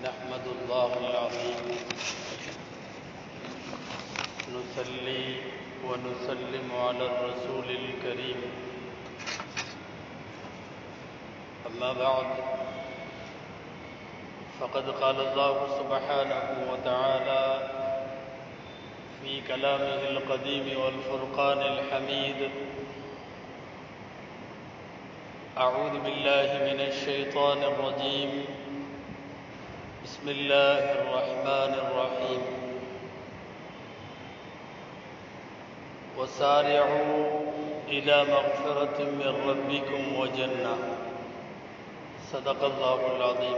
نحمد الله العظيم نصلي ونسلم على الرسول الكريم أما بعد فقد قال الله سبحانه وتعالى في كلامه القديم والفرقان الحميد أعوذ بالله من الشيطان الرجيم بسم الله الرحمن الرحيم وسارعوا إلى مغفرة من ربكم وجنة صدق الله العظيم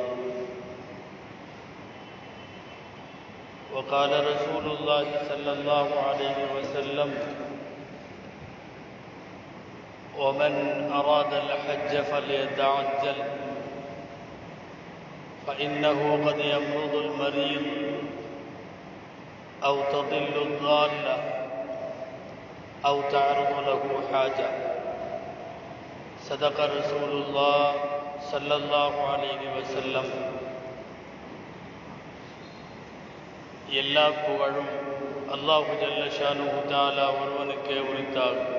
وقال رسول الله صلى الله عليه وسلم ومن أراد الحج فليتعجل فإنه قد يمرض المريض أو تضل الضالة أو تعرض له حاجة صدق رسول الله صلى الله عليه وسلم எல்லா புகழும் அல்லாஹு ஜல்லஷானு தாலா ஒருவனுக்கே உரித்தாகும்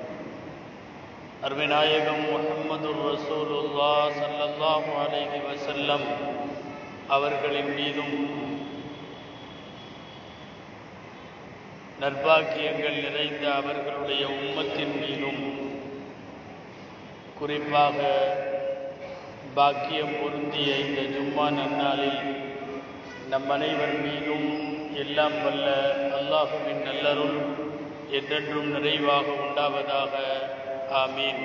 அருமைநாயகம் முகமது ரசூலுல்லா சல்லல்லாஹு அலைஹி வசல்லம் அவர்களின் மீதும் நற்பாக்கியங்கள் நிறைந்த அவர்களுடைய உம்மத்தின் மீதும் குறிப்பாக பாக்கியம் பொருந்திய இந்த ஜும்மா நன்னாளில் நம் அனைவர் மீதும் எல்லாம் வல்ல அல்லாஹுவின் நல்லருள் என்றென்றும் நிறைவாக உண்டாவதாக ஆமீன்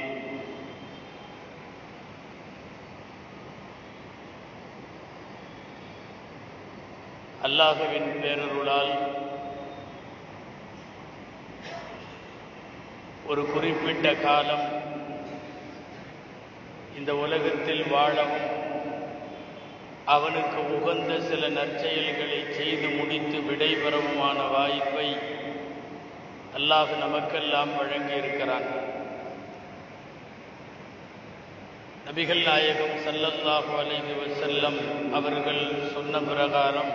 அல்லாஹுவின் பேரருளால் ஒரு குறிப்பிட்ட காலம் இந்த உலகத்தில் வாழவும் அவனுக்கு உகந்த சில நற்செயல்களை செய்து முடித்து விடைபெறவுமான வாய்ப்பை அல்லாஹ் நமக்கெல்லாம் வழங்கியிருக்கிறான் நபிகள் நாயகம் சல்லல்லாஹு அலைஹி வசல்லம் அவர்கள் சொன்ன பிரகாரம்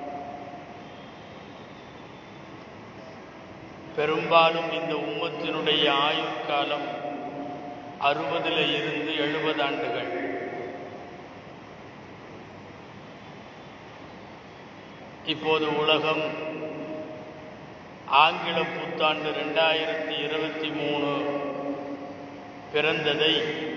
பெரும்பாலும் இந்த உம்மத்தினுடைய ஆயுட்காலம் அறுபதுல இருந்து எழுபது ஆண்டுகள் இப்போது உலகம் ஆங்கில புத்தாண்டு ரெண்டாயிரத்தி இருபத்தி மூணு பிறந்ததை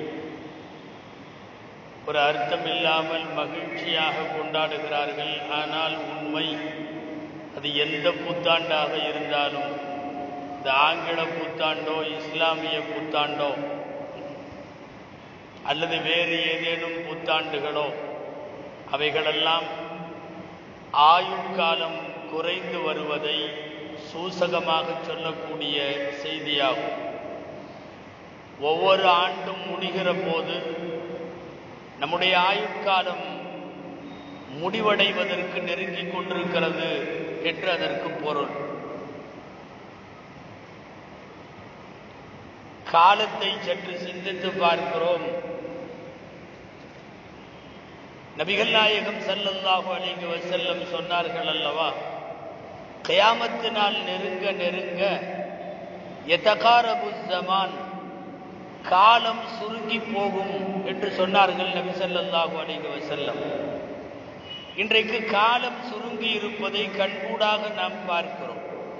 ஒரு அர்த்தமில்லாமல் மகிழ்ச்சியாக கொண்டாடுகிறார்கள் ஆனால் உண்மை அது எந்த புத்தாண்டாக இருந்தாலும் இந்த ஆங்கில புத்தாண்டோ இஸ்லாமிய புத்தாண்டோ அல்லது வேறு ஏதேனும் புத்தாண்டுகளோ அவைகளெல்லாம் ஆயுட்காலம் குறைந்து வருவதை சூசகமாக சொல்லக்கூடிய செய்தியாகும் ஒவ்வொரு ஆண்டும் முடிகிற போது நம்முடைய ஆயுட்காலம் முடிவடைவதற்கு நெருங்கிக் கொண்டிருக்கிறது என்று அதற்கு பொருள் காலத்தை சற்று சிந்தித்து பார்க்கிறோம் நபிகள் நாயகம் சல்லல்லாஹு அலைஹி வஸல்லம் சொன்னார்கள் அல்லவா கயாமத்து நாள் நெருங்க நெருங்க எதகாரபு ஜமான் காலம் சுருங்கி போகும் என்று சொன்னார்கள் நபி சல்லல்லாஹு அலைஹி வஸல்லம் இன்றைக்கு காலம் சுருங்கி இருப்பதை கண்கூடாக நாம் பார்க்கிறோம்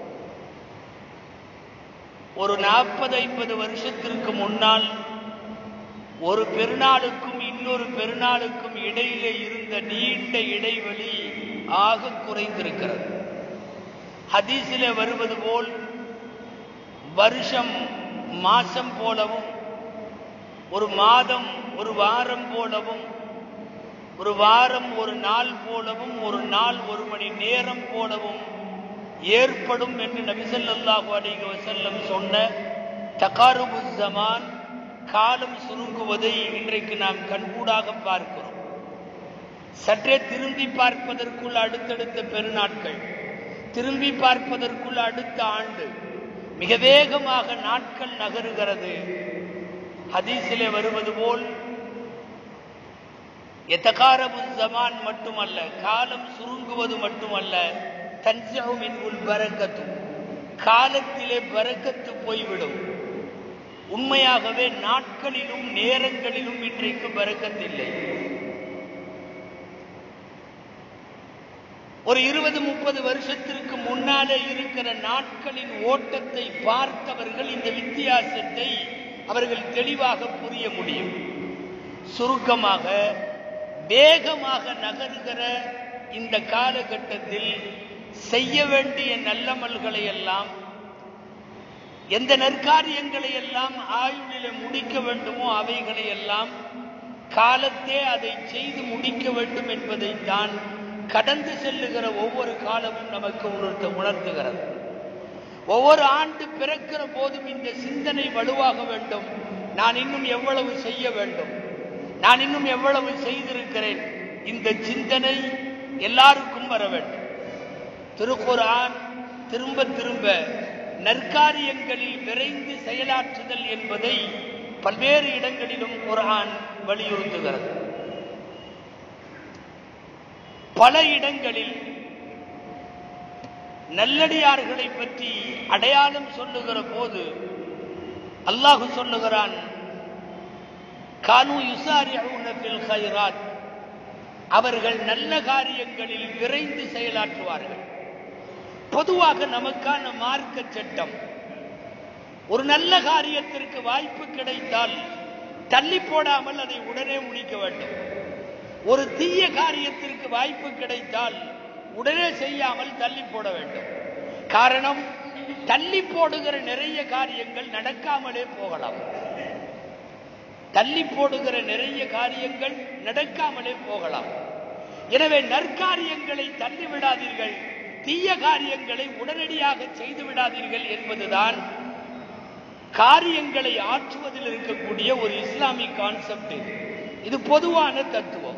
ஒரு நாற்பது ஐம்பது வருஷத்திற்கு முன்னால் ஒரு பெருநாளுக்கும் இன்னொரு பெருநாளுக்கும் இடையிலே இருந்த நீண்ட இடைவெளி ஆக குறைந்திருக்கிறது ஹதீஸிலே வருவது போல் வருஷம் மாசம் போலவும் ஒரு மாதம் ஒரு வாரம் போலவும் ஒரு வாரம் ஒரு நாள் போலவும் ஒரு நாள் ஒரு மணி நேரம் போலவும் ஏற்படும் என்று நபிசல்லாஹு அலைஹி வஸல்லம் சொன்ன தகாருபு ஜமான் காலம் சுருங்குவதை இன்றைக்கு நாம் கண்கூடாக பார்க்கிறோம் சற்றே திரும்பி பார்ப்பதற்குள் அடுத்தடுத்த பெருநாட்கள் திரும்பி பார்ப்பதற்குள் அடுத்த ஆண்டு மிக வேகமாக நாட்கள் நகருகிறது ஹதீஸிலே வருவது போல் எத்தகாரபு ஜமான் மட்டுமல்ல காலம் சுருங்குவது மட்டுமல்ல தன்சிமின் உள் பரக்கத்து காலத்திலே பரக்கத்து போய்விடும் உண்மையாகவே நாட்களிலும் நேரங்களிலும் இன்றைக்கு பரக்கத்தில்லை ஒரு இருபது முப்பது வருஷத்திற்கு முன்னாலே இருக்கிற நாட்களின் ஓட்டத்தை பார்த்தவர்கள் இந்த வித்தியாசத்தை அவர்கள் தெளிவாக புரிய முடியும் சுருக்கமாக வேகமாக நகருகிற இந்த காலகட்டத்தில் செய்ய வேண்டிய நல்லமல்களை எல்லாம் எந்த நற்காரியங்களை எல்லாம் ஆயுளில முடிக்க வேண்டுமோ அவைகளை எல்லாம் காலத்தே அதை செய்து முடிக்க வேண்டும் என்பதைத்தான் கடந்து செல்லுகிற ஒவ்வொரு காலமும் நமக்கு உணர்த்த உணர்த்துகிறது ஒவ்வொரு ஆண்டு பிறக்கிற போதும் இந்த சிந்தனை வலுவாக வேண்டும் நான் இன்னும் எவ்வளவு செய்ய வேண்டும் நான் இன்னும் எவ்வளவு செய்திருக்கிறேன் இந்த சிந்தனை எல்லாருக்கும் வர வேண்டும் திருக்குரான் திரும்ப திரும்ப நற்காரியங்களில் விரைந்து செயலாற்றுதல் என்பதை பல்வேறு இடங்களிலும் குரான் வலியுறுத்துகிறது பல இடங்களில் நல்லடியார்களை பற்றி அடையாளம் சொல்லுகிற போது அல்லாஹு சொல்லுகிறான் கானு யுசாரியூனபில் ஹைராத் அவர்கள் நல்ல காரியங்களில் விரைந்து செயலாற்றுவார்கள் பொதுவாக நமக்கான மார்க்க சட்டம் ஒரு நல்ல காரியத்திற்கு வாய்ப்பு கிடைத்தால் தள்ளி போடாமல் அதை உடனே முடிக்க வேண்டும் ஒரு தீய காரியத்திற்கு வாய்ப்பு கிடைத்தால் உடனே செய்யாமல் தள்ளி போட வேண்டும் காரணம் தள்ளி போடுகிற நிறைய காரியங்கள் நடக்காமலே போகலாம் தள்ளி போடுகிற நிறைய காரியங்கள் நடக்காமலே போகலாம் எனவே நற்காரியங்களை தள்ளி விடாதீர்கள் தீய காரியங்களை உடனடியாக செய்து விடாதீர்கள் என்பதுதான் காரியங்களை ஆற்றுவதில் இருக்கக்கூடிய ஒரு இஸ்லாமிக் கான்செப்ட் இது இது பொதுவான தத்துவம்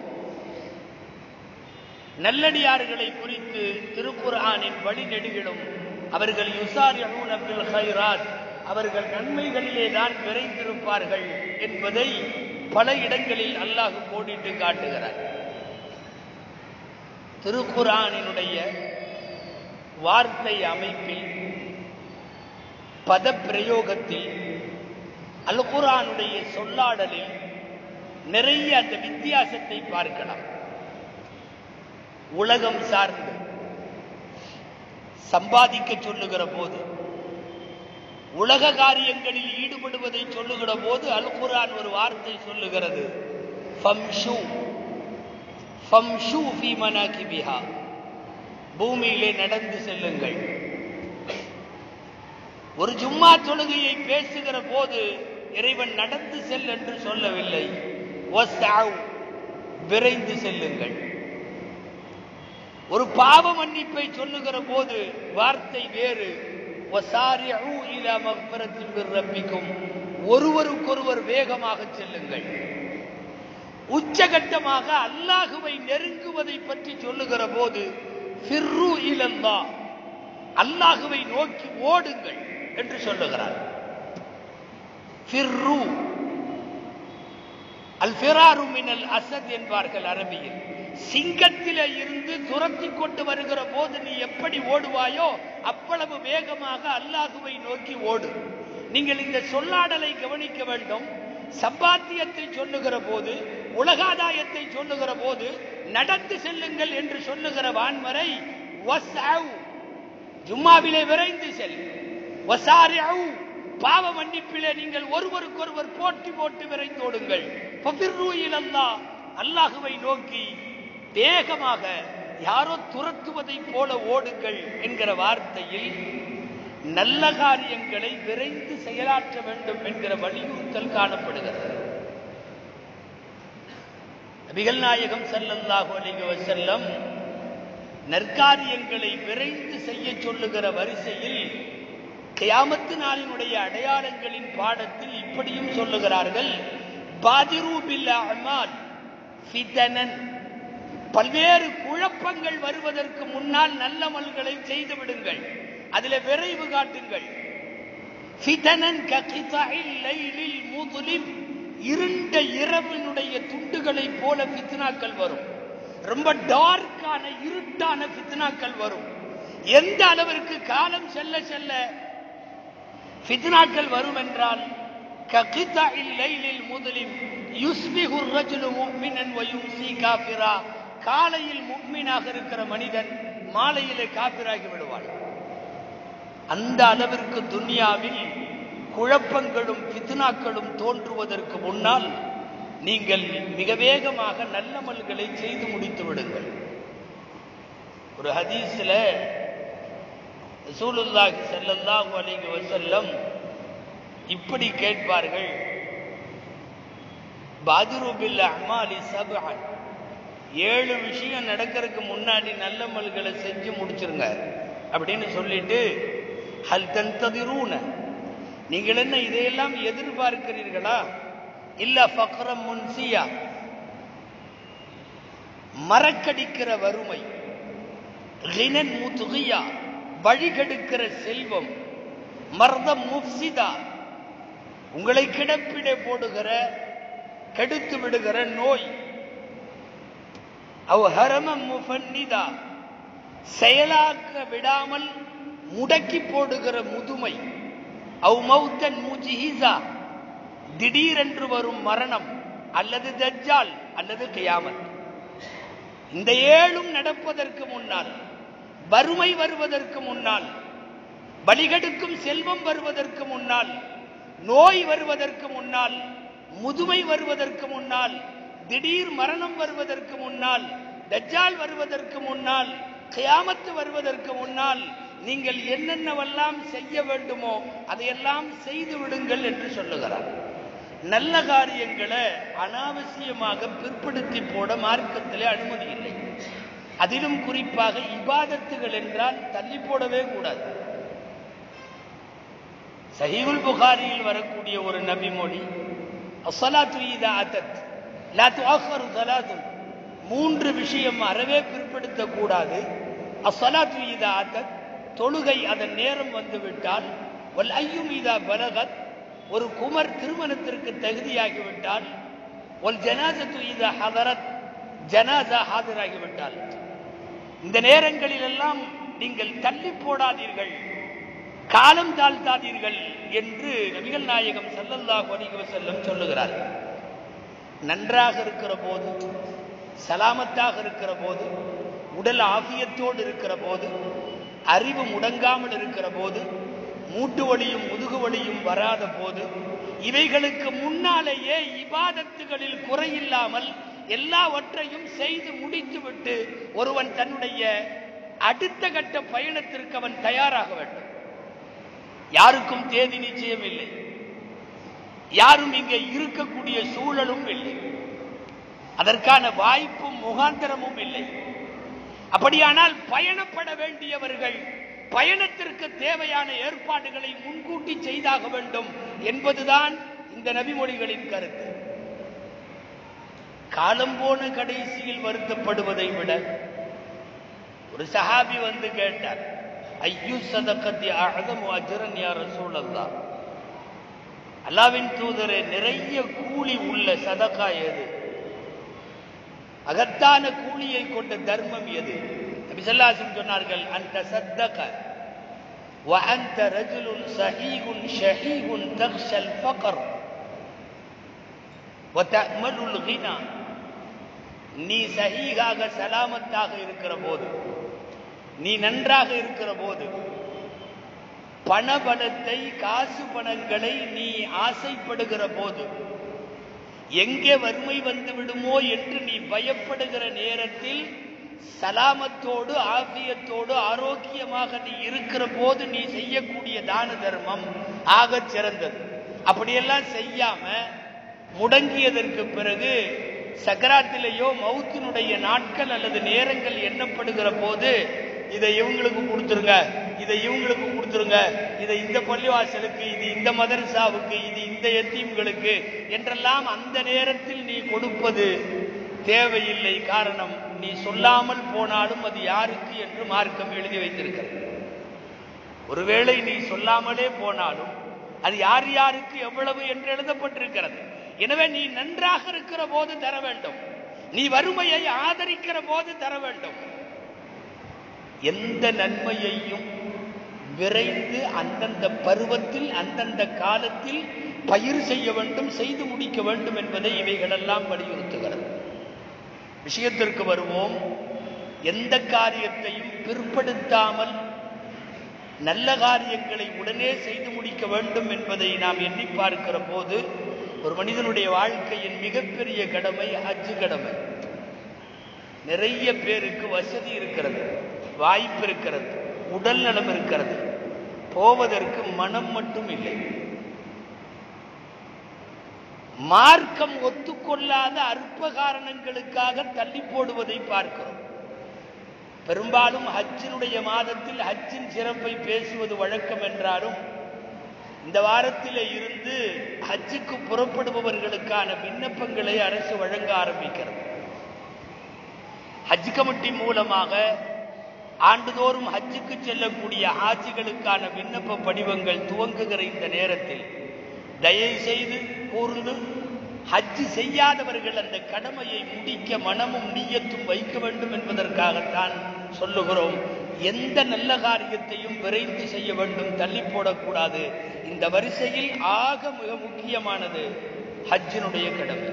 நல்லடியார்களை குறித்து திருக்குர்ஆனின் வழிநெடுகிலும் அவர்கள் யுசாரியூன பில் ஹைராத் அவர்கள் நன்மைகளிலே தான் விரைந்திருப்பார்கள் என்பதை பல இடங்களில் அல்லாஹ் கோடிட்டு காட்டுகிறார் திருக்குர்ஆனினுடைய வார்த்தை அமைப்பில் பதப்பிரயோகத்தில் அல் குரானுடைய சொல்லாடலில் நிறைய அந்த வித்தியாசத்தை பார்க்கலாம் உலகம் சார்ந்து சம்பாதிக்க சொல்லுகிற போது உலக காரியங்களில் ஈடுபடுவதை சொல்லுகிற போது அல் குரான் ஒரு வார்த்தை சொல்லுகிறது ஃபம்ஷு ஃபம்ஷு ஃபீ மனாகிபிஹா பூமியிலே நடந்து செல்லுங்கள் ஒரு ஜும்மா தொழுகையை பேசுகிற போது இறைவன் நடந்து செல் என்று சொல்லவில்லை வஸ்அவ், விரைந்து செல்லுங்கள் ஒரு பாவ மன்னிப்பை சொல்லுகிற போது வார்த்தை வேறு வசாரிஉ இலா மக்ஃபிரத்தின் மிர் ரப்பிக்கும் ஒருவருக்கொருவர் வேகமாக செல்லுங்கள் உச்சகட்டமாக அல்லாஹுவை நெருங்குவதை பற்றி சொல்லுகிற போது ஃபிர்ரு இலல்லா அல்லாஹுவை நோக்கி ஓடுங்கள் என்று சொல்லுகிறார் ஃபிர்ரு அல் ஃபிராரு மினல் அசத் என்பார்கள் அரபியில் சிங்கத்திலே இருந்து துரத்தி கொண்டு வருகிற போது நீ எப்படி ஓடுவாயோ அவ்வளவு வேகமாக அல்லாஹுவை நோக்கி ஓடு நீங்கள் இந்த சொல்லாடலை கவனிக்க வேண்டும் சம்பாத்தியத்தை சொல்லுகிற போது உலகாதாயத்தை சொல்லுகிற போது நடந்து செல்லுங்கள் என்று சொல்லுகிற வான்மறை வஸ்அவ், ஜும்மாவிலே விரைந்து செல் வசாரிஉ, பாவ மன்னிப்பிலே நீங்கள் ஒருவருக்கொருவர் போட்டி போட்டு விரைந்தோடுங்கள் ஃபபிர்ரு இலல்லாஹ், அல்லாஹுவை நோக்கி வேகமாக யாரோ துரத்துவதைப் போல ஓடுங்கள் என்கிற வார்த்தையில் நல்ல காரியங்களை விரைந்து செயலாற்ற வேண்டும் என்கிற வலியுறுத்தல் காணப்படுகிறது நபிகள் நாயகம் ஸல்லல்லாஹு அலைஹி வஸல்லம் நற்காரியங்களை விரைந்து செய்ய சொல்லுகிற வரிசையில் கியாமத்து நாளினுடைய அடையாளங்களின் பாடத்தில் இப்படியும் சொல்லுகிறார்கள் பாதிரு பில் அமால் ஃபிதனன் பல்வேறு குழப்பங்கள் வருவதற்கு முன்னால் நல்லமல்களை செய்து விடுங்கள் அதிலே விரைவு காட்டுங்கள் ஃபிதனன் ககிதஇல் லைலில் முதுலிம் இருண்ட இரவினுடைய துண்டுகளை போல பித்னாக்கள் வரும் ரொம்ப டார்க்கான இருட்டான பித்னாக்கள் வரும் எந்த அளவிற்கு காலம் செல்ல செல்ல ஃபித்னாக்கள் வரும் என்றால் ககிதாஇல் லைலில் முதலில் யுஸ்பிஹு ரஜுலு முஃமினன் வ யும்சி காஃபிரா காலையில் முஃமினாக இருக்கிற மனிதன் மாலையிலே காபிராகி விடுவான் அந்த அளவிற்கு துன்யாவில் குழப்பங்களும் ஃபித்னாக்களும் தோன்றுவதற்கு முன்னால் நீங்கள் மிக வேகமாக நல்லமல்களை செய்து முடித்து விடுங்கள் ஒரு ஹதீஸ்ல ரசூலுல்லாஹி ஸல்லல்லாஹு அலைஹி வஸல்லம் இப்படி கேட்பார்கள் பாதுரு பில் அமாலி சப்அன் ஏழு விஷயம் நடக்கிறதுக்கு முன்னாடி நல்லமல்களை செஞ்சு முடிச்சிருங்க அப்படின்னு சொல்லிட்டு ஹல் தந்ததிரூன நீங்கள் என்ன இதையெல்லாம் எதிர்பார்க்கிறீர்களா இல்ல ஃபக்ரம் முன்சியா மறக்கடிக்கிற வறுமை லினன் முதுகியா வழிகெடுக்கிற செல்வம் மர்தம் முஃப்சிதா உங்களை கிடப்பிட போடுகிற கெடுத்து விடுகிற நோய் அவ் ஹரமம் முஃபன்னிதா செயலாக்க விடாமல் முடக்கி போடுகிற முதுமை அவ் மௌத்தன் முஜிஹிசா திடீரென்று வரும் மரணம் அல்லது தஜ்ஜால் அல்லது கியாமத் இந்த ஏழும் நடப்பதற்கு முன்னால் வறுமை வருவதற்கு முன்னால் வழிகெடுக்கும் செல்வம் வருவதற்கு முன்னால் நோய் வருவதற்கு முன்னால் முதுமை வருவதற்கு முன்னால் திடீர் மரணம் வருவதற்கு முன்னால் தஜ்ஜால் வருவதற்கு முன்னால் கியாமத்து வருவதற்கு முன்னால் நீங்கள் என்னென்னவெல்லாம் செய்ய வேண்டுமோ அதையெல்லாம் செய்து விடுங்கள் என்று சொல்லுகிறார் நல்ல காரியங்களை அனாவசியமாக பிற்படுத்தி போட மார்க்கத்திலே அனுமதி இல்லை அதிலும் குறிப்பாக இபாதத்துகள் என்றால் தள்ளி போடவே கூடாது சஹீவுல் புகாரியில் வரக்கூடிய ஒரு நபி மொழி அஸ்ஸலாத்து இதா அத்தத் லா துஆஃபரு ஸலாத்துன் மூன்று விஷயம் அறவே பிற்படுத்த கூடாது அஸ்ஸலாத்து இதா அத்தத் தொழுகை அதன் நேரம் வந்துவிட்டால் வல் ஐயும் இதா பலகத் ஒரு குமர் திருமணத்திற்கு தகுதியாகிவிட்டால் ஒல் ஜனாசத்து இதா ஹதரத் ஜனாசா ஆஜராகிவிட்டால் இந்த நேரங்களில் எல்லாம் நீங்கள் தள்ளி போடாதீர்கள் காலம் தாழ்த்தாதீர்கள் என்று நபிகள் நாயகம் ஸல்லல்லாஹு அலைஹி வஸல்லம் சொல்லுகிறார் நன்றாக இருக்கிற போது சலாமத்தாக இருக்கிற போது உடல் ஆபியத்தோடு இருக்கிற போது அறிவு முடங்காமல் இருக்கிற போது மூட்டு வலியும் முதுகு வலியும் வராத போது இவைகளுக்கு முன்னாலேயே இபாதத்துகளில் குறையில்லாமல் எல்லாவற்றையும் செய்து முடித்துவிட்டு ஒருவன் தன்னுடைய அடுத்த கட்ட பயணத்திற்கு அவன் தயாராக வேண்டும் யாருக்கும் தேதி நிச்சயம் இல்லை யாரும் இங்கே இருக்கக்கூடிய சூழலும் இல்லை அதற்கான வாய்ப்பும் முகாந்திரமும் இல்லை அப்படியானால் பயணப்பட வேண்டியவர்கள் பயணத்திற்கு தேவையான ஏற்பாடுகளை முன்கூட்டி செய்தாக வேண்டும் என்பதுதான் இந்த நபிமொழிகளின் கருத்து காலம் போன கடைசியில் வருத்தப்படுவதை விட ஒரு சஹாபி வந்து கேட்டார் ஐயு சதக்கத்தி அழகம் அஜரன் யார் சூழல்லா அல்லாவின் தூதரே நிறைய கூலி உள்ள சதக்கா எது அகத்தான கூலியை கொண்ட தர்மம் எது நபிசல்லாசன் சொன்னார்கள் அந்த சத்தக وأنت رجل صحيح شحيح تخشى الفقر وتأمل الغنى நீ சஹீகாக சலாமத்தாக இருக்கிற போது நீ நன்றாக இருக்கிற போது பணபலத்தை காசு பணங்களை நீ ஆசைப்படுகிற போது எங்கே வறுமை வந்து விடுமோ என்று நீ பயப்படுகிற நேரத்தில் சலாமத்தோடு ஆபியத்தோடு ஆரோக்கியமாக நீ இருக்கிற போது நீ செய்யக்கூடிய தான தர்மம் ஆகச் சிறந்தது அப்படியெல்லாம் செய்யாம முடங்கியதற்கு பிறகு சக்கராத்திலேயோ மௌத்தினுடைய நாட்கள் அல்லது நேரங்கள் எண்ணப்படுகிற போது இதை இவங்களுக்கு கொடுத்துருங்க இதை இவங்களுக்கு கொடுத்துருங்க இதை இந்த பள்ளிவாசலுக்கு இது இந்த மதரசாவுக்கு இது இந்த எத்தீம்களுக்கு என்றெல்லாம் அந்த நேரத்தில் நீ கொடுப்பது தேவையில்லை காரணம் நீ சொல்லாமல் போனாலும் அது யாருக்கு என்று மார்க்கம் எழுதி வைத்திருக்கிறது ஒருவேளை நீ சொல்லாமலே போனாலும் அது யார் யாருக்கு எவ்வளவு என்று எழுதப்பட்டிருக்கிறது எனவே நீ நன்றாக இருக்கிற போது தர வேண்டும் நீ வறுமையை ஆதரிக்கிற போது தர வேண்டும் எந்த நன்மையையும் விரைந்து அந்தந்த பருவத்தில் அந்தந்த காலத்தில் பயிர் செய்ய வேண்டும் செய்து முடிக்க வேண்டும் என்பதை இவைகளெல்லாம் வலியுறுத்துகிறது விஷயத்திற்கு வருவோம் எந்த காரியத்தையும் பிற்படுத்தாமல் நல்ல காரியங்களை உடனே செய்து முடிக்க வேண்டும் என்பதை நாம் எண்ணி பார்க்கிற போது ஒரு மனிதனுடைய வாழ்க்கையின் மிகப்பெரிய கடமை ஹஜ் கடமை நிறைய பேருக்கு வசதி இருக்கிறது வாய்ப்பு இருக்கிறது உடல் நலம் இருக்கிறது போவதற்கு மனம் மட்டும் இல்லை மார்க்கம் ஒத்துக்கொள்ளாத அற்ப காரணங்களுக்காக தள்ளி போடுவதை பார்க்கிறோம் பெரும்பாலும் ஹஜ்ஜினுடைய மாதத்தில் ஹஜ்ஜின் சிறப்பை பேசுவது வழக்கம் என்றாலும் இந்த வாரத்திலே இருந்து ஹஜ்ஜுக்கு புறப்படுபவர்களுக்கான விண்ணப்பங்களை அரசு வழங்க ஆரம்பிக்கிறது ஹஜ் கமிட்டி மூலமாக ஆண்டுதோறும் ஹஜ்ஜுக்கு செல்லக்கூடிய ஹாஜிகளுக்கான விண்ணப்ப படிவங்கள் துவங்குகிற இந்த நேரத்தில் தயவு செய்து கூர்ந்து ஹஜ் செய்யாதவர்கள் அந்த கடமையை முடிக்க மனமும் நீயத்தும் வைக்க வேண்டும் என்பதற்காகத்தான் சொல்லுகிறோம் எந்த நல்ல காரியத்தையும் விரைந்து செய்ய வேண்டும் தள்ளி போடக்கூடாது இந்த வரிசையில் ஆக மிக முக்கியமானது ஹஜ்ஜினுடைய கடமை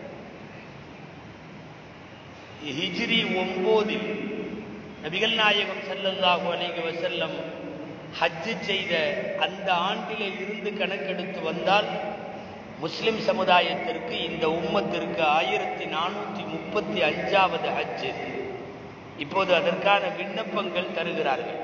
ஹிஜ்ரி ஒன்பதில் நபிகள் நாயகம் ஸல்லல்லாஹு அலைஹி வஸல்லம் ஹஜ் செய்த அந்த ஆண்டிலே இருந்து கணக்கெடுத்து வந்தால் முஸ்லிம் சமுதாயத்திற்கு இந்த உம்மத்திற்கு ஆயிரத்தி நானூத்தி முப்பத்தி அஞ்சாவது ஹஜ் இப்போது அதற்கான விண்ணப்பங்கள் தருகிறார்கள்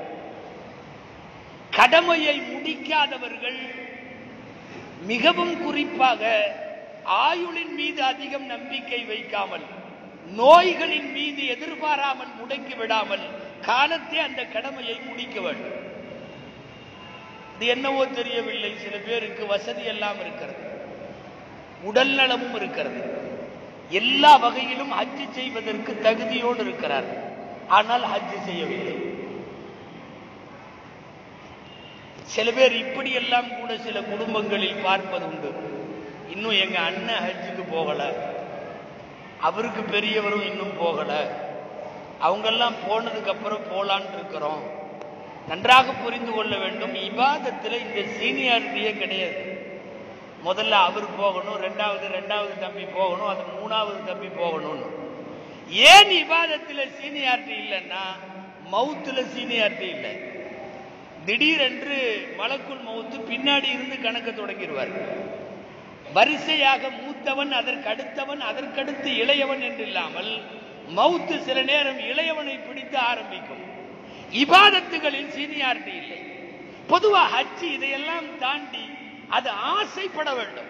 கடமையை முடிக்காதவர்கள் மிகவும் குறிப்பாக ஆயுளின் மீது அதிகம் நம்பிக்கை வைக்காமல் நோய்களின் மீது எதிர்பாராமல் முடக்கி விடாமல் காலத்தே அந்த கடமையை முடிக்க வேண்டும் இது என்னவோ தெரியவில்லை சில பேருக்கு வசதி எல்லாம் இருக்கிறது உடல் நலமும் இருக்கிறது எல்லா வகையிலும் ஹஜ் செய்வதற்கு தகுதியோடு இருக்கிறார் ஆனால் ஹஜ் செய்யவில்லை சில பேர் இப்படியெல்லாம் கூட சில குடும்பங்களில் பார்ப்பது உண்டு இன்னும் எங்க அண்ணன் ஹஜ்ஜுக்கு போகல அவருக்கு பெரியவரும் இன்னும் போகல அவங்கெல்லாம் போனதுக்கு அப்புறம் போலான்னு இருக்கிறோம் நன்றாக புரிந்து கொள்ள வேண்டும் இபாதத்தில் இந்த சீனியாரிட்டியே கிடையாது முதல்ல அவர் போகணும் ரெண்டாவது ரெண்டாவது தம்பி போகணும் அது மூணாவது தம்பி போகணும்னு ஏன் இபாதத்தில் சீனியாரிட்டி இல்லைன்னா மவுத்துல சீனியாரிட்டி இல்லை திடீரென்று மலக்குள் மவுத்து பின்னாடி இருந்து கணக்க தொடங்கிடுவார் வரிசையாக மூத்தவன் அதற்கு அடுத்தவன் அதற்கடுத்து இளையவன் என்று இல்லாமல் மவுத்து சில நேரம் இளையவனை பிடித்து ஆரம்பிக்கும் இபாதத்துகளில் சீனியாரிட்டி இல்லை பொதுவா ஹஜ் இதையெல்லாம் தாண்டி அது ஆசைப்பட வேண்டும்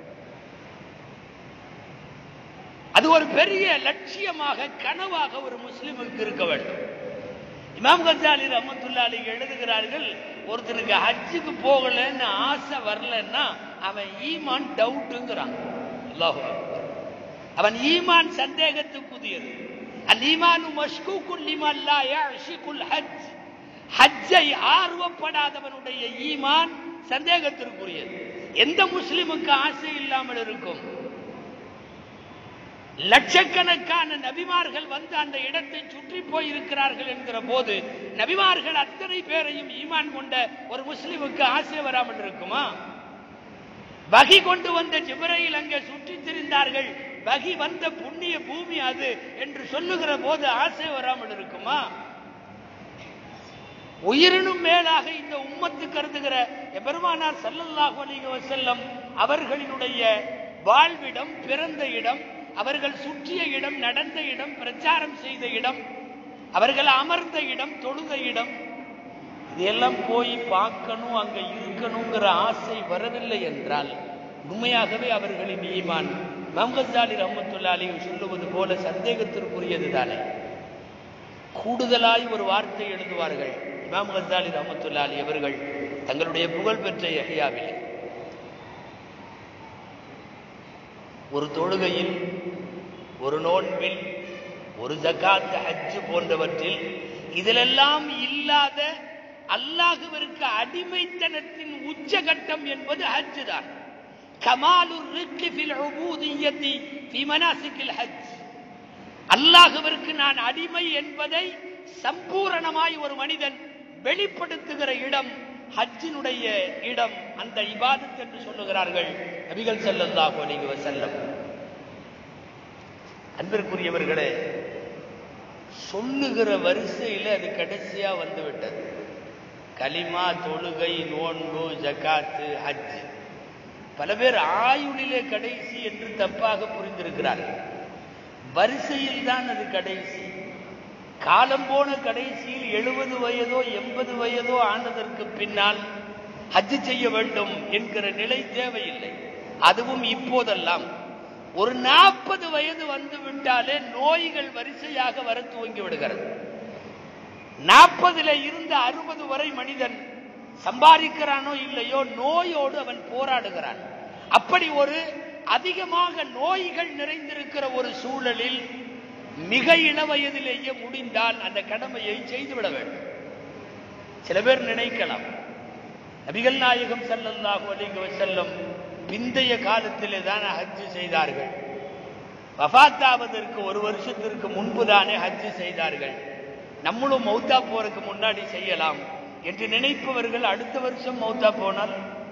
அது ஒரு பெரிய லட்சியமாக கனவாக ஒரு முஸ்லிமுக்கு இருக்க வேண்டும் இமாம் கசாலி ரஹமத்துல்லாலி எழுதுகிறார்கள் ஒருத்தனுக்கு ஹஜ்ஜுக்கு போகலன்னு ஆசை வரலன்னா அவன் ஈமான் டவுட்டுங்கிறான் அல்லாஹு அக்பர். அவன் ஈமான் சந்தேகத்துக்குரியது அல் ஈமானு மஷ்கூக்குல் லிமன் லா யஅஷிகுல் ஹஜ் ஹஜ்ஜை ஆர்வப்படாதவனுடைய ஈமான் சந்தேகத்திற்குரியது எந்த முஸ்லிமுக்கு ஆசை இல்லாமல் இருக்கும் லட்சக்கணக்கான நபிமார்கள் வந்து அந்த இடத்தை சுற்றி போயிருக்கிறார்கள் என்கிற போது நபிமார்கள் அத்தனை பேரையும் ஈமான் கொண்ட ஒரு முஸ்லிமுக்கு ஆசை வராமல் இருக்குமா வகி கொண்டு வந்த ஜிப்ரையில் அங்கே சுற்றித் திரிந்தார்கள் வகி வந்த புண்ணிய பூமி அது என்று சொல்லுகிற போது ஆசை வராமல் இருக்குமா உயிரினும் மேலாக இந்த உம்மத்து கருதுகிற எபெருமானார் ஸல்லல்லாஹு அலைஹி வஸல்லம் அவர்களினுடைய வாழ்விடம் பிறந்த இடம் அவர்கள் சுற்றிய இடம் நடந்த இடம் பிரச்சாரம் செய்த இடம் அவர்கள் அமர்ந்த இடம் தொழுத இடம் இதெல்லாம் போய் பார்க்கணும் அங்க இருக்கணுங்கிற ஆசை வரவில்லை என்றால் உண்மையாகவே அவர்களின் ஈமான் மம்கசாலி ரஹமத்துல்லாலி சொல்லுவது போல சந்தேகத்திற்குரியது தானே கூடுதலாய் ஒரு வார்த்தை எழுதுவார்கள் இமாம் கசாலி ரஹமத்துல்லாலி அவர்கள் தங்களுடைய புகழ்பெற்ற எஹ்யாவில் ஒரு தொழுகையில் ஒரு நோன்பில் ஒரு ஜகாத் ஹஜ் போன்றவற்றில் இதிலெல்லாம் இல்லாத அல்லாஹுவிற்கு அடிமைத்தனத்தின் உச்சகட்டம் என்பது ஹஜ் தான் கமாலு ரிக்கி ஃபில் உபூதியத்தி ஃபி மனாசிக்கில் ஹஜ் அல்லாஹ்விற்கு நான் அடிமை என்பதை சம்பூரணமாய் ஒரு மனிதன் வெளிப்படுத்துகிற இடம் ஹஜ்ஜினுடைய இடம் அந்த இபாதத் என்று சொல்லுகிறார்கள் நபிகள் ஸல்லல்லாஹு அலைஹி வஸல்லம் அன்பிற்குரியவர்களே சொல்லுகிற வரிசையில் அது கடைசியா வந்து விட்டது கலிமா தொழுகை நோன்பு ஜகாத்து ஹஜ் பல பேர் ஆயுளிலே கடைசி என்று தப்பாக புரிந்திருக்கிறார்கள் வரிசையில் தான் அது கடைசி காலம் போன கடைசியில் எழுபது வயதோ எண்பது வயதோ ஆனதற்கு பின்னால் ஹஜ் செய்ய வேண்டும் என்கிற நிலை தேவையில்லை அதுவும் இப்போதெல்லாம் ஒரு நாற்பது வயது வந்து விட்டாலே நோய்கள் வரிசையாக வர துவங்கி விடுகிறது நாற்பதுல இருந்து அறுபது வரை மனிதன் சம்பாதிக்கிறானோ இல்லையோ நோயோடு அவன் போராடுகிறான் அப்படி ஒரு அதிகமாக நோய்கள் நிறைந்திருக்கிற ஒரு சூழலில் மிக இள வயதிலேயே முடிந்தால் அந்த கடமையை செய்துவிட வேண்டும் சில பேர் நினைக்கலாம் நபிகள் நாயகம் ஸல்லல்லாஹு அலைஹி வஸல்லம் பிந்தைய காலத்திலே தான் ஹஜ் செய்தார்கள் வஃபாத்தாவதற்கு ஒரு வருஷத்திற்கு முன்பு தானே ஹஜ் செய்தார்கள் நம்மளும் மௌத்தா போறதுக்கு முன்னாடி செய்யலாம் என்று நினைப்பவர்கள் அடுத்த வருஷம் மௌத்தா போனால்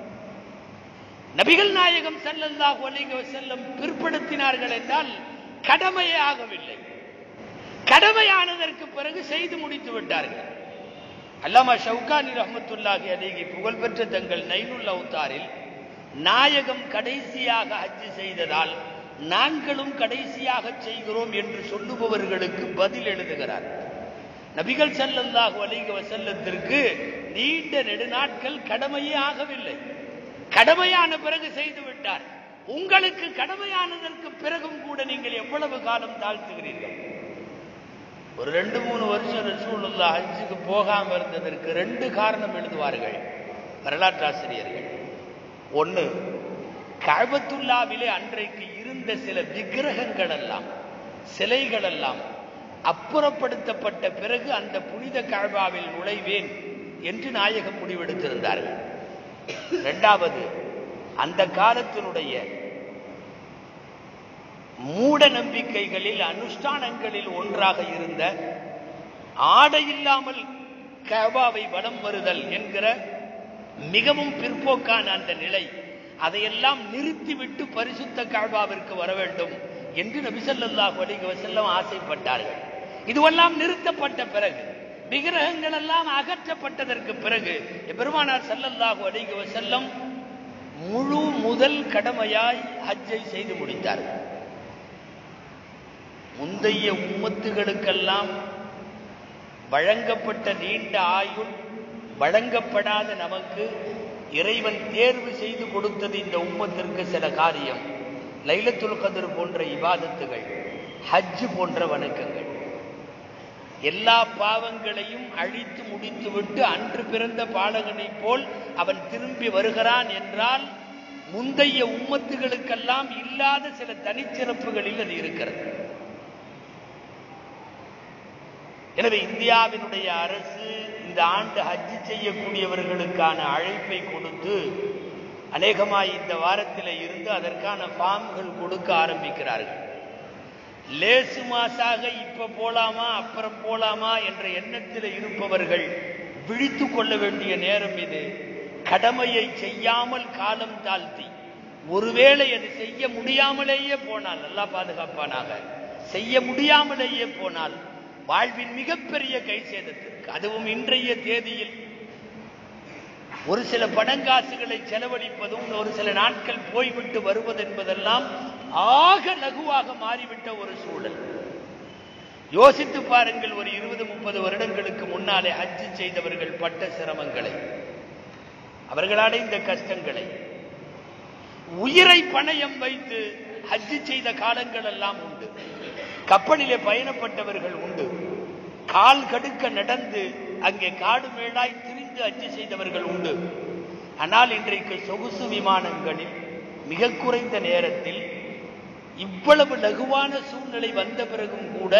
நபிகள் நாயகம் ஸல்லல்லாஹு அலைஹி வஸல்லம் பிற்படுத்தினார்கள் என்றால் கடமையே ஆகவில்லை கடமையானதற்கு பிறகு செய்து முடித்து விட்டார்கள் அல்லாமா ஷவுகானி ரஹ்மத்துல்லாஹி அலைஹி புகழ்பெற்ற தங்கள் நைனுல் அவுத்தாரில் நாயகம் கடைசியாக ஹஜ் செய்ததால் நாங்களும் கடைசியாக செய்கிறோம் என்று சொல்லுபவர்களுக்கு பதில் எழுதுகிறார் நபிகள் ஸல்லல்லாஹு அலைஹி வஸல்லத்திற்கு நீண்ட நெடுநாட்கள் கடமையே ஆகவில்லை கடமையான பிறகு செய்து விட்டார் உங்களுக்கு கடமையானதற்கு பிறகும் கூட நீங்கள் எவ்வளவு காலம் தாழ்த்துகிறீர்கள் ஒரு ரெண்டு மூணு வருஷம் ரசூலுல்லா ஹஜ்ஜுக்கு போகாம இருந்ததற்கு ரெண்டு காரணம் எழுதுவார்கள் வரலாற்றாசிரியர்கள் ஒன்று கழபத்துல்லாவிலே அன்றைக்கு இருந்த சில விக்கிரகங்கள் எல்லாம் சிலைகள் எல்லாம் அப்புறப்படுத்தப்பட்ட பிறகு அந்த புனித கழபாவில் நுழைவேன் என்று நாயகம் முடிவெடுத்திருந்தார்கள் இரண்டாவது அந்த காலத்தினுடைய மூட நம்பிக்கைகளில் அனுஷ்டானங்களில் ஒன்றாக இருந்த ஆடை இல்லாமல் கபாவை வலம் வருதல் என்கிற மிகவும் பிற்போக்கான அந்த நிலை அதையெல்லாம் நிறுத்திவிட்டு பரிசுத்த கபாவிற்கு வர வேண்டும் என்று நபிசல்லாஹு அலைஹி வஸல்லம் ஆசைப்பட்டார்கள் இதுவெல்லாம் நிறுத்தப்பட்ட பிறகு விக்கிரகங்கள் எல்லாம் அகற்றப்பட்டதற்கு பிறகு பெருமானார் ஸல்லல்லாஹு அலைஹி வஸல்லம் முழு முதல் கடமையாய் ஹஜ்ஜை செய்து முடித்தார்கள் முந்தைய உம்மத்துகளுக்கெல்லாம் வழங்கப்பட்ட நீண்ட ஆயுள் வழங்கப்படாத நமக்கு இறைவன் தேர்வு செய்து கொடுத்தது இந்த உம்மத்திற்கு சில காரியம் லைலத்துல் கதிர் போன்ற இபாதத்துகள் ஹஜ் போன்ற வணக்கங்கள் எல்லா பாவங்களையும் அழித்து முடித்துவிட்டு அன்று பிறந்த பாலகனைப் போல் அவன் திரும்பி வருகிறான் என்றால் முந்தைய உம்மத்துகளுக்கெல்லாம் இல்லாத சில தனிச்சிறப்புகளில் அது இருக்கிறது எனவே இந்தியாவினுடைய அரசு இந்த ஆண்டு ஹஜ் செய்யக்கூடியவர்களுக்கான அழைப்பை கொடுத்து அநேகமாய் இந்த வாரத்தில் இருந்து அதற்கான ஃபார்ம்கள் கொடுக்க ஆரம்பிக்கிறார்கள் லேசு மாசாக இப்ப போலாமா அப்புறம் போலாமா என்ற எண்ணத்தில் இருப்பவர்கள் விழித்து கொள்ள வேண்டிய நேரம் இது கடமையை செய்யாமல் காலம் தாழ்த்தி ஒருவேளை அது செய்ய முடியாமலேயே போனால் நல்லா பாதுகாப்பானாக செய்ய முடியாமலேயே போனால் வாழ்வின் மிகப்பெரிய கை சேதத்திற்கு அதுவும் இன்றைய தேதியில் ஒரு சில பணங்காசுகளை செலவழிப்பதும் ஒரு சில நாட்கள் போய்விட்டு வருவது என்பதெல்லாம் ஆக லகுவாக மாறிவிட்ட ஒரு சூழல் யோசித்து பாருங்கள் ஒரு இருபது முப்பது வருடங்களுக்கு முன்னாலே ஹஜ்ஜு செய்தவர்கள் பட்ட சிரமங்களை அவர்கள் அடைந்த கஷ்டங்களை உயிரை பணயம் வைத்து ஹஜ்ஜு செய்த காலங்கள் எல்லாம் உண்டு கப்பலிலே பயணப்பட்டவர்கள் உண்டு கால் கடுக்க நடந்து அங்கே காடு மேலாய் திரிந்து அச்சு செய்தவர்கள் உண்டு ஆனால் இன்றைக்கு சொகுசு விமானங்களில் மிக குறைந்த நேரத்தில் இவ்வளவு லகுவான சூழ்நிலை வந்த பிறகும் கூட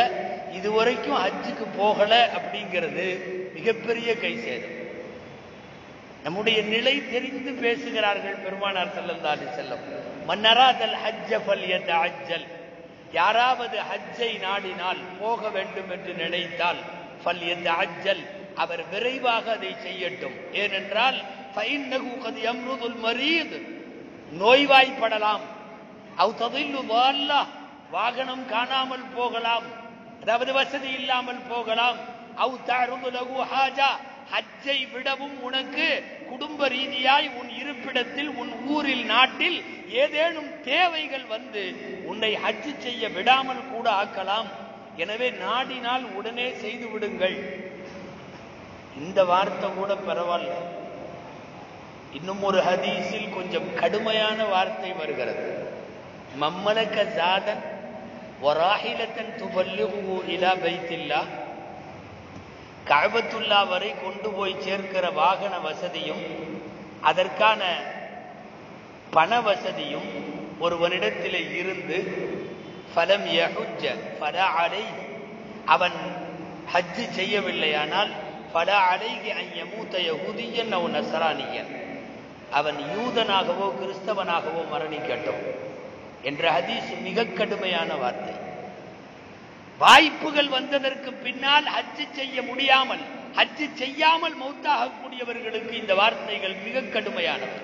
இதுவரைக்கும் ஹஜ்ஜுக்கு போகல அப்படிங்கிறது மிகப்பெரிய கை சேதம் நம்முடைய நிலை தெரிந்து பேசுகிறார்கள் பெருமானார் ஸல்லல்லாஹு அலைஹி வஸல்லம் மன்னராதல் ஹஜ்ஜ ஃபல்யதஅஜ்ஜல் யாராவது ஹஜ்ஜை நாடினால் போக வேண்டும் என்று நினைத்தால் ஃபல்யதஅஜ்ஜல் அவர் விரைவாக அதை செய்யட்டும் ஏனென்றால் ஃபைன்னஹு கத் யம்ருதுல் மரீத் நோய்வாய்ப்படலாம் அவ் ததில்லு வால்லா வாகனம் காணாமல் போகலாம் அதாவது வசதி இல்லாமல் போகலாம் அவ் தஅருது லஹு ஹாஜா ஹஜ்ஜை விடவும் உனக்கு குடும்ப ரீதியாய் உன் இருப்பிடத்தில் உன் ஊரில் நாட்டில் ஏதேனும் தேவைகள் வந்து உன்னை ஹஜ் செய்ய விடாமல் கூட ஆக்கலாம் எனவே நாடினால் உடனே செய்து விடுங்கள் இந்த வார்த்தை கூட பரவாயில்ல இன்னும் ஒரு ஹதீஸில் கொஞ்சம் கடுமையான வார்த்தை வருகிறது மம்மலக்க ஜாதன் வராஹிலத்தன் துபல்லுகு இலா பைத்தில்லா கஅபத்துல்லா வரை கொண்டு போய் சேர்க்கிற வாகன வசதியும் அதற்கான பண வசதியும் ஒருவனிடத்தில் இருந்து ஃபலம் யஹுஜ்ஜ ஃபல அலை அவன் ஹஜ் செய்யவில்லையானால் ஃபல அலைகி அன் யமூத யஹூதியன் அவன் நசரானியன் அவன் யூதனாகவோ கிறிஸ்தவனாகவோ மரணிக்கட்டும் என்ற ஹதீஸ் மிக கடுமையான வார்த்தை வாய்ப்புகள் வந்ததற்கு பின்னால் ஹஜ் செய்ய முடியாமல் ஹஜ் செய்யாமல் மௌத்தாகக்கூடியவர்களுக்கு இந்த வார்த்தைகள் மிக கடுமையானவை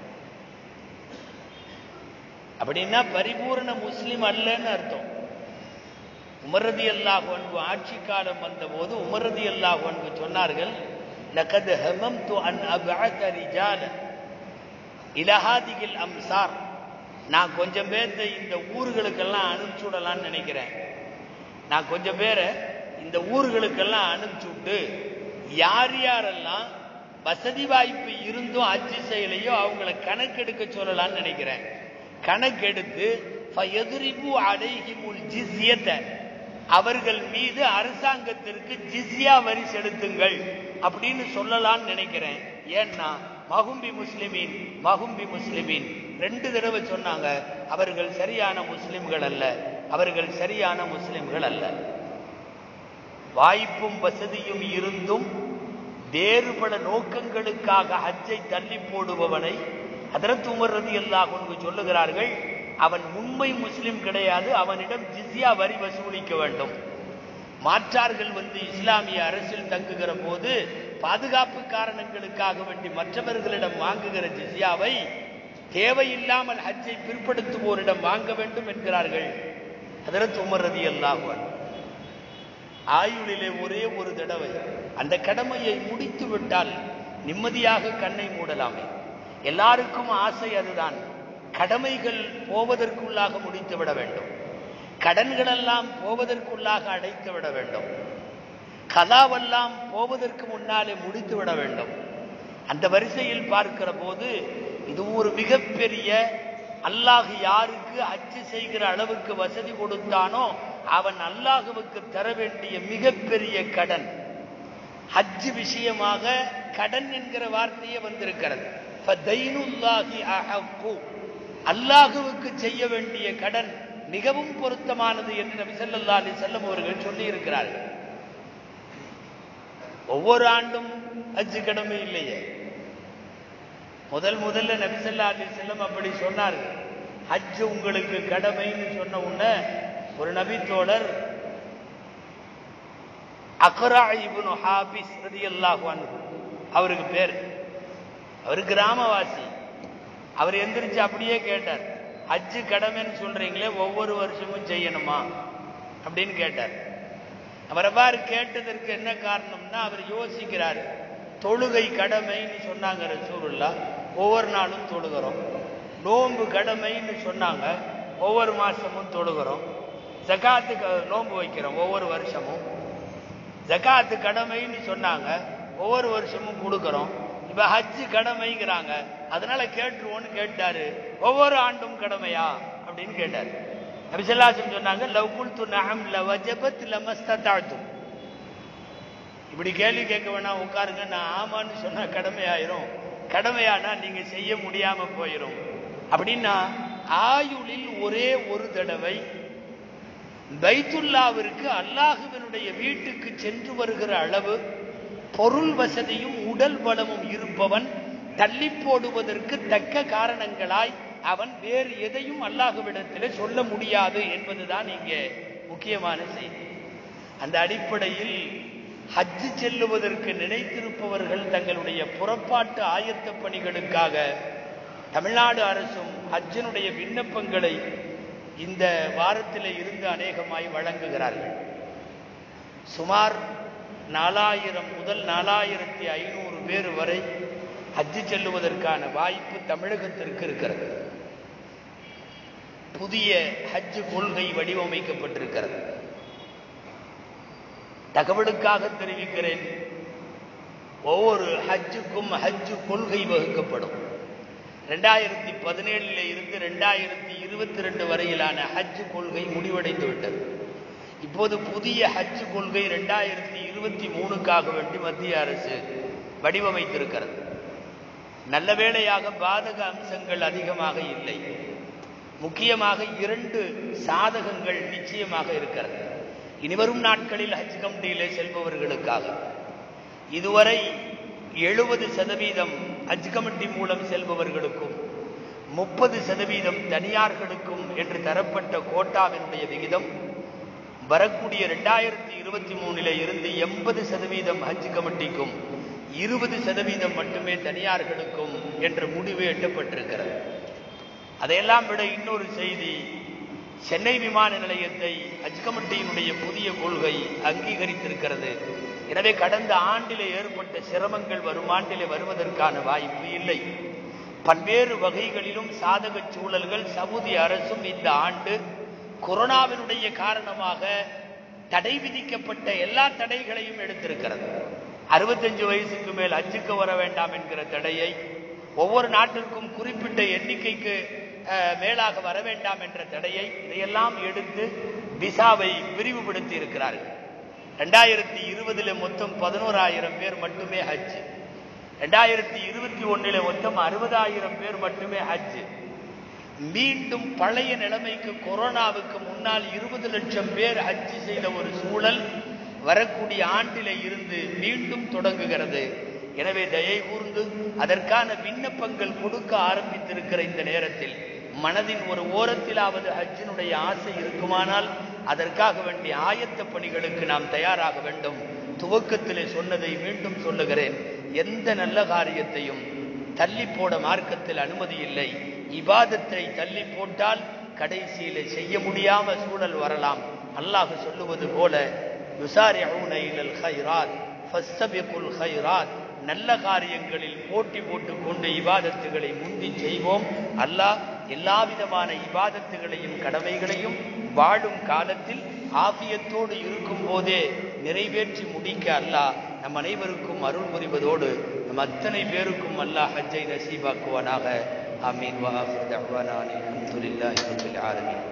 அப்படின்னா பரிபூர்ண முஸ்லிம் அல்லன்னு அர்த்தம் உமரதி அல்லாஹ் அன்பு ஆட்சி காலம் வந்தபோது உமரதி அல்லாஹ் அன்பு சொன்னார்கள் லகத் ஹமம்து அன் அபஅத ரிஜால இலஹாதிகில் அம்சார் நான் கொஞ்சம் பேர்த்த இந்த ஊர்களுக்கெல்லாம் அனுப்பிச்சு விடலாம்னு நினைக்கிறேன் நான் கொஞ்சம் பேரை இந்த ஊர்களுக்கெல்லாம் அனுப்பிச்சு விட்டு யார் யாரெல்லாம் வசதி வாய்ப்பு இருந்தும் அச்சு செயலையோ அவங்கள கணக்கெடுக்க சொல்லலாம்னு நினைக்கிறேன் கணக்கெடுத்து ஃபயதுரிபு அலைஹிமுல் ஜிஸ்யத்தை அவர்கள் மீது அரசாங்கத்திற்கு ஜிஸ்யா வரி செலுத்துங்கள் அப்படின்னு சொல்லலாம்னு நினைக்கிறேன் ஏன்னா மகும்பி முஸ்லிமீன் மகும்பி முஸ்லிமீன் ரெண்டு தடவை சொன்னாங்க அவர்கள் சரியான முஸ்லிம்கள் அல்ல அவர்கள் சரியான முஸ்லிம்கள் அல்ல வாய்ப்பும் வசதியும் இருந்தும் வேறுபட நோக்கங்களுக்காக ஹஜ்ஜை தள்ளி போடுபவனை அதரத்து உமர் ரதி அல்லாஹ் கொண்டு சொல்லுகிறார்கள் அவன் உண்மை முஸ்லிம் கிடையாது அவனிடம் ஜிஸ்யா வரி வசூலிக்க வேண்டும் மாற்றார்கள் வந்து இஸ்லாமிய அரசில் தங்குகிற போது பாதுகாப்பு காரணங்களுக்காக வேண்டி மற்றவர்களிடம் வாங்குகிற ஜிஸ்யாவை தேவையில்லாமல் ஹஜ்ஜை பிற்படுத்துவோரிடம் வாங்க வேண்டும் என்கிறார்கள் அதற்கு உமர் ரதி அல்லாஹுவன் ஆயுளிலே ஒரே ஒரு தடவை அந்த கடமையை முடித்து விட்டால் நிம்மதியாக கண்ணை மூடலாமே எல்லாருக்கும் ஆசை அதுதான் கடமைகள் போவதற்குள்ளாக முடித்து விட வேண்டும் கடன்களெல்லாம் போவதற்குள்ளாக அடைத்து விட வேண்டும் கதாவெல்லாம் போவதற்கு முன்னாலே முடித்து விட வேண்டும் அந்த வரிசையில் பார்க்கிற போது இது ஒரு மிகப்பெரிய அல்லாஹ் யாருக்கு அச்சு செய்கிற அளவுக்கு வசதி கொடுத்தானோ அவன் அல்லாஹுவுக்கு தர வேண்டிய மிகப்பெரிய கடன் ஹஜ் விஷயமாக கடன் என்கிற வார்த்தையே வந்திருக்கிறது ஃபதைனுல்லாஹி அஹப்பு. அல்லாஹுவுக்கு செய்ய வேண்டிய கடன் மிகவும் பொருத்தமானது என்று நபி ஸல்லல்லாஹு அலைஹி வஸல்லம் அவர்கள் சொல்லி இருக்கிறார்கள் ஒவ்வொரு ஆண்டும் ஹஜ் கடமை இல்லையே முதல் முதல்ல நபி ஸல்லல்லாஹு அலைஹி வஸல்லம் அப்படி சொன்னார்கள் ஹஜ் உங்களுக்கு கடமைன்னு சொன்ன உடனே ஒரு நபி தோழர் அக்ரா இப்னு ஹாபிஸ் ரலியல்லாஹு அன்ஹு அவருக்கு பேர் அவர் கிராமவாசி அவர் எந்திரிச்சு அப்படியே கேட்டார் ஹஜ்ஜு கடமைன்னு சொல்றீங்களே ஒவ்வொரு வருஷமும் செய்யணுமா அப்படின்னு கேட்டார் அவர் அவ்வாறு கேட்டதற்கு என்ன காரணம்னா அவர் யோசிக்கிறார் தொழுகை கடமைன்னு சொன்னாங்க ரசூலுல்லா ஒவ்வொரு நாளும் தொழுகிறோம் நோன்பு கடமைன்னு சொன்னாங்க ஒவ்வொரு மாசமும் தொழுகிறோம் ஜகாத்துக்கு நோன்பு வைக்கிறோம் ஒவ்வொரு வருஷமும் ஜகாத்து கடமைன்னு சொன்னாங்க ஒவ்வொரு வருஷமும் கொடுக்கிறோம் இப்ப ஹஜ்ஜு கடமைங்கிறாங்க அதனால கேட்டுருவோன்னு கேட்டாரு ஒவ்வொரு ஆண்டும் கடமையா அப்படின்னு கேட்டாரு நபிசல்லாசம் சொன்னாங்க லவ் குல்து நஹம் லவஜபத் லமஸ்ததாழ்த்தும் இப்படி கேள்வி கேட்க வேணாம் உட்காருங்க நான் ஆமான்னு சொன்னா கடமையாயிரும் கடமையானா நீங்க செய்ய முடியாம போயிரும் அப்படின்னா ஆயுளில் ஒரே ஒரு தடவை பைத்துல்லாவிற்கு அல்லாஹுவினுடைய வீட்டுக்கு சென்று வருகிற அளவு பொருள் வசதியும் உடல் பலமும் இருப்பவன் தள்ளி போடுவதற்கு தக்க காரணங்களாய் அவன் வேறு எதையும் அல்லாஹுவிடத்தில் சொல்ல முடியாது என்பதுதான் இங்கே முக்கியமான செய்தி அந்த அடிப்படையில் ஹஜ்ஜு செல்லுவதற்கு நினைத்திருப்பவர்கள் தங்களுடைய புறப்பாட்டு ஆயத்த பணிகளுக்காக தமிழ்நாடு அரசும் ஹஜ்ஜினுடைய விண்ணப்பங்களை இந்த வாரத்தில் இருந்து அநேகமாய் வழங்குகிறார்கள் சுமார் நாலாயிரம் முதல் நாலாயிரத்தி ஐநூறு பேர் வரை ஹஜ்ஜு செல்லுவதற்கான வாய்ப்பு தமிழகத்திற்கு இருக்கிறது புதிய ஹஜ்ஜு கொள்கை வடிவமைக்கப்பட்டிருக்கிறது தகவலுக்காக தெரிவிக்கிறேன் ஒவ்வொரு ஹஜ்ஜுக்கும் ஹஜ்ஜு கொள்கை வகுக்கப்படும் ரெண்டாயிரத்தி பதினேழுல இருந்து ரெண்டாயிரத்தி இருபத்தி ரெண்டு வரையிலான ஹஜ்ஜு கொள்கை முடிவடைந்து விட்டது இப்போது புதிய ஹஜ்ஜு கொள்கை ரெண்டாயிரத்தி இருபத்தி மூணுக்காக வேண்டி மத்திய அரசு வடிவமைத்திருக்கிறது நல்ல வேளையாக பாதக அம்சங்கள் அதிகமாக இல்லை முக்கியமாக இரண்டு சாதகங்கள் நிச்சயமாக இருக்கிறது இனிவரும் நாட்களில் ஹஜ் கமிட்டியிலே செல்பவர்களுக்காக இதுவரை எழுபது சதவீதம் ஹஜ் கமிட்டி மூலம் செல்பவர்களுக்கும் முப்பது சதவீதம் தனியார்களுக்கும் என்று தரப்பட்ட கோட்டாவினுடைய விகிதம் வரக்கூடிய ரெண்டாயிரத்தி இருபத்தி மூணில இருந்து எண்பது சதவீதம் ஹஜ் கமிட்டிக்கும் இருபது சதவீதம் மட்டுமே தனியார்களுக்கும் என்ற முடிவு எட்டப்பட்டிருக்கிறது அதையெல்லாம் விட இன்னொரு செய்தி சென்னை விமான நிலையத்தை ஹஜ் கமிட்டியினுடைய புதிய கொள்கை அங்கீகரித்திருக்கிறது எனவே கடந்த ஆண்டிலே ஏற்பட்ட சிரமங்கள் வரும் ஆண்டிலே வருவதற்கான வாய்ப்பு இல்லை பல்வேறு வகைகளிலும் சாதக சூழல்கள் சவுதி அரசும் இந்த ஆண்டு கொரோனாவினுடைய காரணமாக தடை விதிக்கப்பட்ட எல்லா தடைகளையும் எடுத்திருக்கிறது அறுபத்தஞ்சு வயசுக்கு மேல் அச்சுக்கு வர வேண்டாம் என்கிற தடையை ஒவ்வொரு நாட்டிற்கும் குறிப்பிட்ட எண்ணிக்கைக்கு மேலாக வர வேண்டாம் என்ற தடையை இதையெல்லாம் எடுத்து விசாவை விரிவுபடுத்தி இருக்கிறார்கள் ரெண்டாயிரத்தி இருபதுல மொத்தம் பதினோராயிரம் பேர் மட்டுமே ஹஜ் ரெண்டாயிரத்தி இருபத்தி ஒன்னுல மொத்தம் அறுபதாயிரம் பேர் மட்டுமே ஹஜ் மீண்டும் பழைய நிலைமைக்கு கொரோனாவுக்கு முன்னால் இருபது லட்சம் பேர் ஹஜ் செய்த ஒரு சூழல் வரக்கூடிய ஆண்டில இருந்து மீண்டும் தொடங்குகிறது எனவே தயை கூர்ந்து அதற்கான விண்ணப்பங்கள் கொடுக்க ஆரம்பித்திருக்கிற இந்த நேரத்தில் மனதின் ஒரு ஓரத்திலாவது ஹஜ்ஜினுடைய ஆசை இருக்குமானால் அதற்காக வேண்டிய ஆயத்த பணிகளுக்கு நாம் தயாராக வேண்டும் துவக்கத்திலே சொன்னதை மீண்டும் சொல்லுகிறேன் எந்த நல்ல காரியத்தையும் தள்ளி போட மார்க்கத்தில் அனுமதி இல்லை இபாதத்தை தள்ளி போட்டால் கடைசியில செய்ய முடியாம சூழல் வரலாம் அல்லாஹ் சொல்லுவது போல நல்ல காரியங்களில் போட்டி போட்டுக் கொண்டு இபாதத்துகளை முந்தி செய்வோம் அல்லாஹ் எல்லா விதமான இபாதத்துகளையும் கடமைகளையும் வாழும் காலத்தில் ஆபியத்தோடு இருக்கும் போதே நிறைவேற்றி முடிக்க அல்லாஹ் நம் அனைவருக்கும் அருள் புரிவதோடு நம் அத்தனை பேருக்கும் அல்லாஹ் ஹஜ்ஜை நசீபாக்குவானாக ஆமீன் வாஹர் தஹ்வானா அல்ஹம்துலில்லாஹி ரப்பில் ஆலமீன்